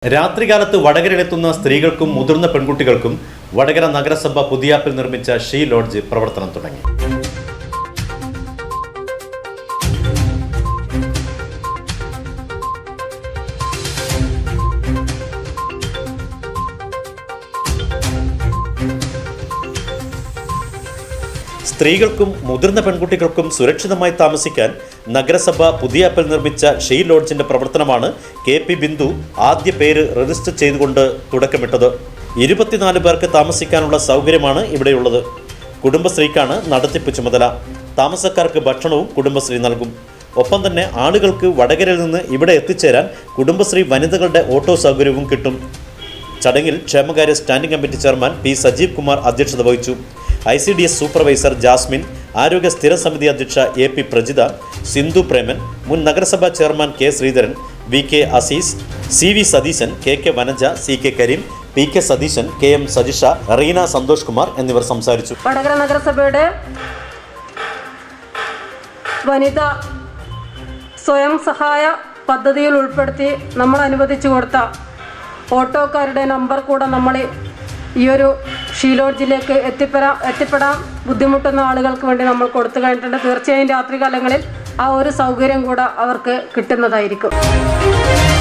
രാത്രികാലത്ത് വടകരയിലെത്തുന്ന സ്ത്രീകൾക്കും മുതിർന്ന പെൺകുട്ടികൾക്കും വടകര നഗരസഭ പുതിയാപ്പിൽ നിർമ്മിച്ച ഷീ ലോഡ്ജ് പ്രവർത്തനം തുടങ്ങി സ്ത്രീകൾക്കും മുതിർന്ന പെൺകുട്ടികൾക്കും സുരക്ഷിതമായി താമസിക്കാൻ നഗരസഭ പുതിയാപ്പിൽ നിർമ്മിച്ച ഷീ ലോഡ്ജിന്റെ പ്രവർത്തനമാണ് കെ പി ബിന്ദു ആദ്യ പേര് രജിസ്റ്റർ ചെയ്തുകൊണ്ട് തുടക്കമിട്ടത് ഇരുപത്തിനാല് പേർക്ക് താമസിക്കാനുള്ള സൗകര്യമാണ് ഇവിടെയുള്ളത് കുടുംബശ്രീക്കാണ് നടത്തിപ്പ് ചുമതല താമസക്കാർക്ക് ഭക്ഷണവും കുടുംബശ്രീ നൽകും ഒപ്പം തന്നെ ആളുകൾക്ക് വടകരയിൽ നിന്ന് ഇവിടെ എത്തിച്ചേരാൻ കുടുംബശ്രീ വനിതകളുടെ ഓട്ടോ സൗകര്യവും കിട്ടും ചടങ്ങിൽ ക്ഷേമകാര്യ standing committee chairman P Sajeev Kumar അധ്യക്ഷത വഹിച്ചു I C D S supervisor Jasmin ആരോഗ്യ സ്ഥിര സമിതി അധ്യക്ഷ എ പി പ്രജിത സിന്ധു പ്രേമൻ മുൻ നഗരസഭാ chairman K Sreedharan V K Azeez C V Satheesan K K Vanaja C K Kareem P K Satheesan K M Sajisha Reena Santhosh Kumar എന്നിവർ സംസാരിച്ചു വടകര നഗരസഭയുടെ വനിത സ്വയം സഹായ പദ്ധതിയിൽ ഉൾപ്പെടുത്തി നമ്മൾ അനുവദിച്ചു കൊടുത്ത ഓട്ടോക്കാരുടെ നമ്പർ കൂടെ നമ്മൾ ഈ ഒരു ഷീലോഡ്ജിലേക്ക് എത്തിപ്പെടാൻ എത്തിപ്പെടാൻ ബുദ്ധിമുട്ടുന്ന ആളുകൾക്ക് വേണ്ടി നമ്മൾ കൊടുത്തു കഴിഞ്ഞിട്ടുണ്ട് തീർച്ചയായും രാത്രികാലങ്ങളിൽ ആ ഒരു സൗകര്യം കൂടെ അവർക്ക് കിട്ടുന്നതായിരിക്കും